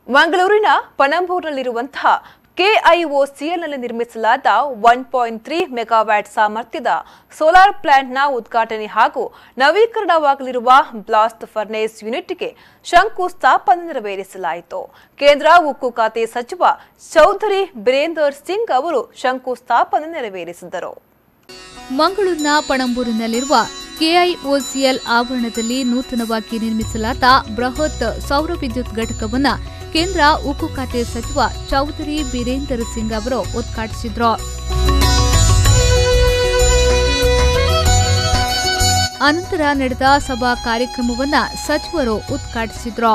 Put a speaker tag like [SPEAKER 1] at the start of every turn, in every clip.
[SPEAKER 1] ಮಂಗಳೂರಿನ ಪಣಂಬೂರಿನಲ್ಲಿರುವಂತಹ ಕೆಐಒಸಿಎಲ್ನಲ್ಲಿ ನಿರ್ಮಿಸಲಾದ ಒನ್ ಪಾಯಿಂಟ್ ತ್ರೀ ಮೆಗಾವ್ಯಾಟ್ ಸಾಮರ್ಥ್ಯದ ಸೋಲಾರ್ ಪ್ಲಾಂಟ್ನ ಉದ್ಘಾಟನೆ ಹಾಗೂ ನವೀಕರಣವಾಗಲಿರುವ ಬ್ಲಾಸ್ಟ್ ಫರ್ನೇಸ್ ಯೂನಿಟ್ಗೆ ಶಂಕುಸ್ಥಾಪನೆ ನೆರವೇರಿಸಲಾಯಿತು ಕೇಂದ್ರ ಉಕ್ಕು ಖಾತೆ ಸಚಿವ ಚೌಧರಿ ಬಿರೇಂದರ್ ಸಿಂಗ್ ಅವರು ಶಂಕುಸ್ಥಾಪನೆ ನೆರವೇರಿಸಿದರು
[SPEAKER 2] ಮಂಗಳೂರಿನ ಪಣಂಬೂರಿನಲ್ಲಿರುವ ಕೆಐಒಸಿಎಲ್ ಆವರಣದಲ್ಲಿ ನೂತನವಾಗಿ ನಿರ್ಮಿಸಲಾದ ಬೃಹತ್ ಸೌರ ವಿದ್ಯುತ್ ಘಟಕವನ್ನು ಕೇಂದ್ರ ಉಕ್ಕು ಖಾತೆ ಸಚಿವ ಚೌಧರಿ ಬೀರೇಂದರ್ ಸಿಂಗ್ ಅವರು ಉದ್ಘಾಟಿಸಿದ್ರು ಅನಂತರ ನಡೆದ ಸಭಾ ಕಾರ್ಯಕ್ರಮವನ್ನ ಸಚಿವರು ಉದ್ಘಾಟಿಸಿದ್ರು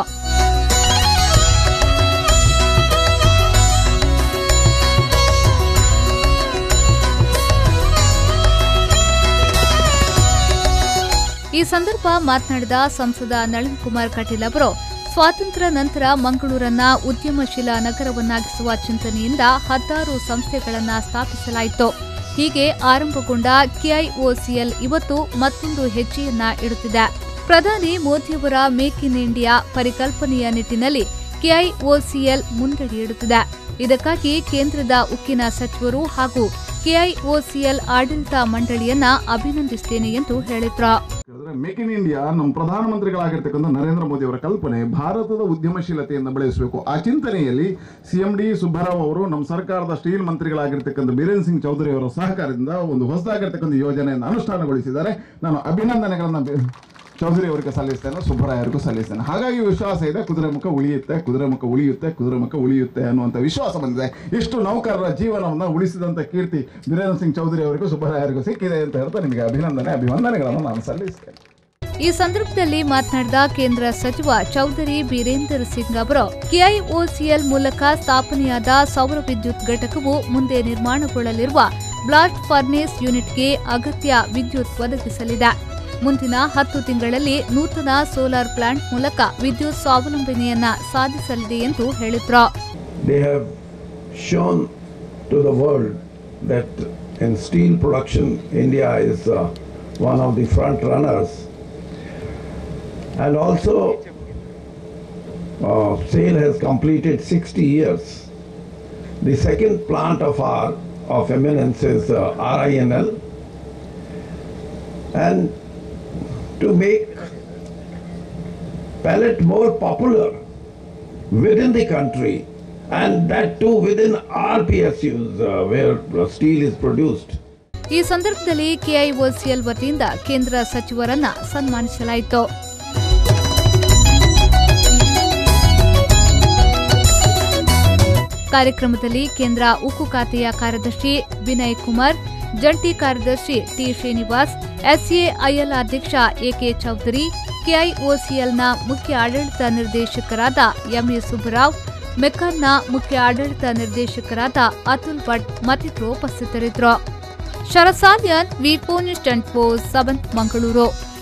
[SPEAKER 2] ಈ ಸಂದರ್ಭ ಮಾತನಾಡಿದ ಸಂಸದ ನಳಿನ್ ಕುಮಾರ್ ಕಟೀಲ್ ಅವರು ಸ್ವಾತಂತ್ರ್ಯ ನಂತರ ಮಂಗಳೂರನ್ನ ಉದ್ಯಮಶೀಲ ನಗರವನ್ನಾಗಿಸುವ ಚಿಂತನೆಯಿಂದ ಹತ್ತಾರು ಸಂಸ್ಥೆಗಳನ್ನ ಸ್ಥಾಪಿಸಲಾಯಿತು ಹೀಗೆ ಆರಂಭಗೊಂಡ ಕೆಐಒಸಿಎಲ್ ಇವತ್ತು ಮತ್ತೊಂದು ಹೆಜ್ಜೆಯನ್ನ ಇಡುತ್ತಿದೆ ಪ್ರಧಾನಿ ಮೋದಿಯವರ ಮೇಕ್ ಇನ್ ಇಂಡಿಯಾ ಪರಿಕಲ್ಪನೆಯ ನಿಟ್ಟಿನಲ್ಲಿ ಕೆಐಒಸಿಎಲ್ ಮುನ್ನಡೆ ಇಡುತ್ತಿದೆ ಇದಕ್ಕಾಗಿ ಕೇಂದ್ರದ ಉಕ್ಕಿನ ಸಚಿವರು ಹಾಗೂ ಕೆಐಒಸಿಎಲ್ ಆಡಳಿತ ಮಂಡಳಿಯನ್ನ ಅಭಿನಂದಿಸುತ್ತೇನೆ ಎಂದು ಹೇಳಿದ್ರು
[SPEAKER 3] ಹೇಳಿದ್ರೆ ಮೇಕ್ ಇನ್ ಇಂಡಿಯಾ ನಮ್ಮ ಪ್ರಧಾನಮಂತ್ರಿಗಳಾಗಿರ್ತಕ್ಕಂಥ ನರೇಂದ್ರ ಮೋದಿ ಅವರ ಕಲ್ಪನೆ ಭಾರತದ ಉದ್ಯಮಶೀಲತೆಯನ್ನು ಬೆಳೆಸಬೇಕು ಆ ಚಿಂತನೆಯಲ್ಲಿ ಸಿ ಎಂ ಡಿ ಸುಬ್ಬರಾವ್ ಅವರು ನಮ್ಮ ಸರ್ಕಾರದ ಸ್ಟೀಲ್ ಮಂತ್ರಿಗಳಾಗಿರ್ತಕ್ಕಂಥ ಬೀರೇನ್ ಸಿಂಗ್ ಚೌಧರಿ ಅವರ ಸಹಕಾರದಿಂದ ಒಂದು ಹೊಸದಾಗಿರ್ತಕ್ಕಂಥ ಯೋಜನೆಯನ್ನು ಅನುಷ್ಠಾನಗೊಳಿಸಿದ್ದಾರೆ ನಾನು ಅಭಿನಂದನೆಗಳನ್ನು ಬೆ- ಚೌಧರಿ ಅವರಿಗೆ ಸಲ್ಲಿಸ್ತೇನೆ ಸುಬ್ಬರಾಯರಿಗೂ ಸಲ್ಲಿಸ್ತೇನೆ ಹಾಗಾಗಿ ವಿಶ್ವಾಸ ಇದೆ ಕುದುರೆಮುಖ ಉಳಿಯುತ್ತೆ ಕುದುರೆಮುಖ ಉಳಿಯುತ್ತೆ ಕುದುರೆಮುಖ ಉಳಿಯುತ್ತೆ ಅನ್ನುವಂಥ ವಿಶ್ವಾಸ ಬಂದಿದೆ ಇಷ್ಟು ನೌಕರರ ಜೀವನವನ್ನು ಉಳಿಸಿದಂಥ ಕೀರ್ತಿ ಬೀರೇಂದ್ರ ಸಿಂಗ್ ಚೌಧರಿ ಅವರಿಗೂ ಸುಬ್ಬರಾಯರಿಗೂ ಸಿಕ್ಕಿದೆ ಅಂತ ಹೇಳ್ತಾ ನಿಮಗೆ ಅಭಿನಂದನೆ ಅಭಿವಂದನೆಗಳನ್ನು ನಾನು ಸಲ್ಲಿಸ್ತೇನೆ
[SPEAKER 2] ಈ ಸಂದರ್ಭದಲ್ಲಿ ಮಾತನಾಡಿದ ಕೇಂದ್ರ ಸಚಿವ ಚೌಧರಿ ಬೀರೇಂದರ್ ಸಿಂಗ್ ಅವರು ಕೆಐಒಸಿಎಲ್ ಮೂಲಕ ಸ್ಥಾಪನೆಯಾದ ಸೌರ ವಿದ್ಯುತ್ ಘಟಕವು ಮುಂದೆ ನಿರ್ಮಾಣಗೊಳ್ಳಲಿರುವ ಬ್ಲಾಸ್ಟ್ ಫರ್ನೇಸ್ ಯೂನಿಟ್ಗೆ ಅಗತ್ಯ ವಿದ್ಯುತ್ ಒದಗಿಸಲಿದೆ ಮುಂದಿನ ಹತ್ತು ತಿಂಗಳಲ್ಲಿ ನೂತನ ಸೋಲಾರ್ ಪ್ಲಾಂಟ್ ಮೂಲಕ ವಿದ್ಯುತ್ ಸ್ವಾವಲಂಬನೆಯನ್ನ ಸಾಧಿಸಲಿದೆ ಎಂದು ಹೇಳಿದ್ರು
[SPEAKER 4] they have shown to the world that in steel production, India is uh, one of the front runners. And also, uh, SAIL has completed 60 years. The second plant of our of eminence is uh, RINL. And to make pellet more popular within the country and that too within our PSUs uh, where uh, steel is produced.
[SPEAKER 2] ಈ ಸಂದರ್ಭದಲ್ಲಿ KIOCL ವತಿಯಿಂದ ಕೇಂದ್ರ ಸಚಿವರನ್ನ ಸನ್ಮಾನಿಸಲಾಯಿತು ಕಾರ್ಯಕ್ರಮದಲ್ಲಿ ಕೇಂದ್ರ ಉಕ್ಕು ಖಾತೆಯ ಕಾರ್ಯದರ್ಶಿ ವಿನಯ್ ಕುಮಾರ್ ಜಂಟಿ ಕಾರ್ಯದರ್ಶಿ ಟಿ ಶ್ರೀನಿವಾಸ್ ಎಸ್ಎಐಎಲ್ ಅಧ್ಯಕ್ಷ ಎಕೆ ಚೌಧರಿ ಕೆಐಒಸಿಎಲ್ನ ಮುಖ್ಯ ಆಡಳಿತ ನಿರ್ದೇಶಕರಾದ ಎಂಎ ಸುಬ್ಬರಾವ್ ಮೆಕಾನ್ನ ಮುಖ್ಯ ಆಡಳಿತ ನಿರ್ದೇಶಕರಾದ ಅತುಲ್ ಭಟ್ ಮತ್ತಿತರರು ಉಪಸ್ಥಿತರಿದ್ದರು ಶರಸಾಲ್ಯನ್ ವಿ ಪೋನಿಸ್ಟ್ ಅಂಡ್ ಪೋಸ್ ಸೆವೆಂತ್ ಮಂಗಳೂರು